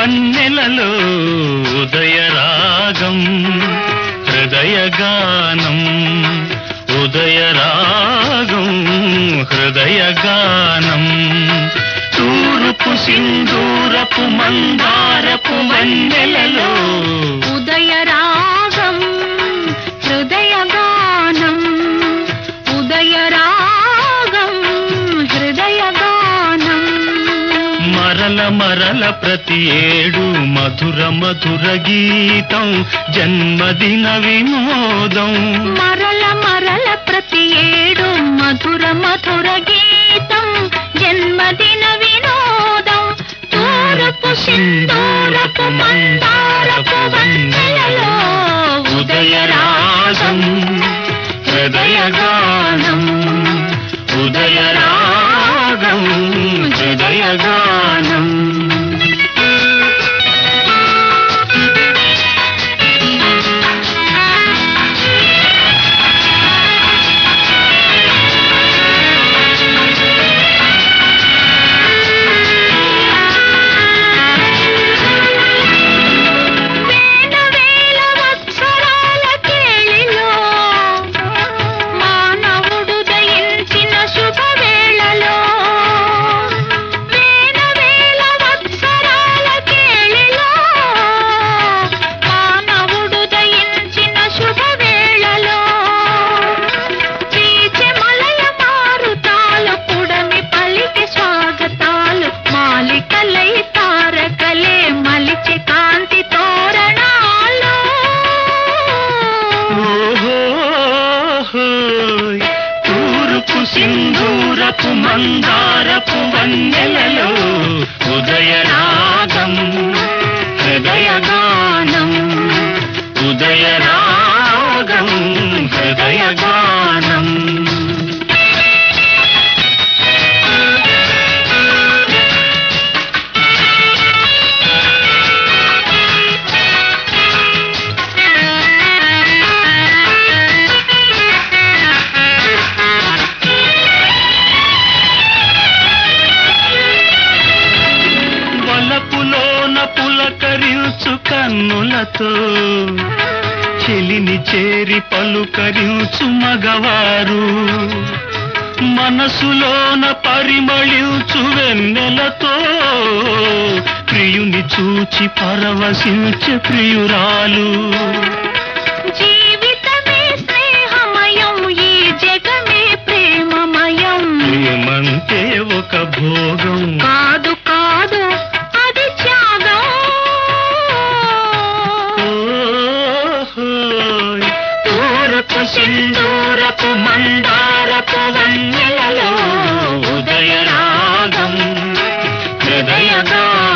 వన్నెలలో ఉదయరాగం హృదయగానం ఉదయరాగం హృదయగానం తూరుపు సింధూరపు మందారపు వన్నెలలో ఉదయ రాగం హృదయ గానం ఉదయ రాగం హృదయ గానం మరల మరల ప్రతి ఏడు మధుర మధుర గీతం జన్మదిన వినోదం మరల మరల ప్రతి ఏడు మధుర మధుర గీతం జన్మదిన వినోదం తూరపు సింధూరపు మందారపు వన్నెలలో ఉదయరాగం హృదయగానం ఉదయరాగం హృదయగానం వేల వేల వత్సరాల కేళిలో మానవుడు దయించిన శుభవేళలో వేల వేల వత్సరాల కేళిలో మానవుడు దయించిన శుభవేళలో వీచె మలయ మారుతాలు పుడమి పలికి స్వాగతాలు మాలికలై తారకలే మలిచి కాంతి తోరణాలు ఓహోహోయ్. తూర్పు సింధూరపు మందారపు వన్నెలలో ఉదయరాగం హృదయగానం ఉదయరాగం హృదయగానం వలపులోన పులకరించు కన్నులతో చెలిని చేరి పలుకరించు మగవారు మనసులోన పరిమళించు వెన్నెలతో ప్రియుని చూచి పరవశించే ప్రియురాలు జీవితమే స్నేహమయం ఈ జగమే ప్రేమమయం ప్రేమంటే ఒక భోగం కాదు కాదు అది త్యాగం ఓహోయ్. తూర్పు సింధూరపు మందారపు వన్నెలలో ఉదయరాగం హృదయగా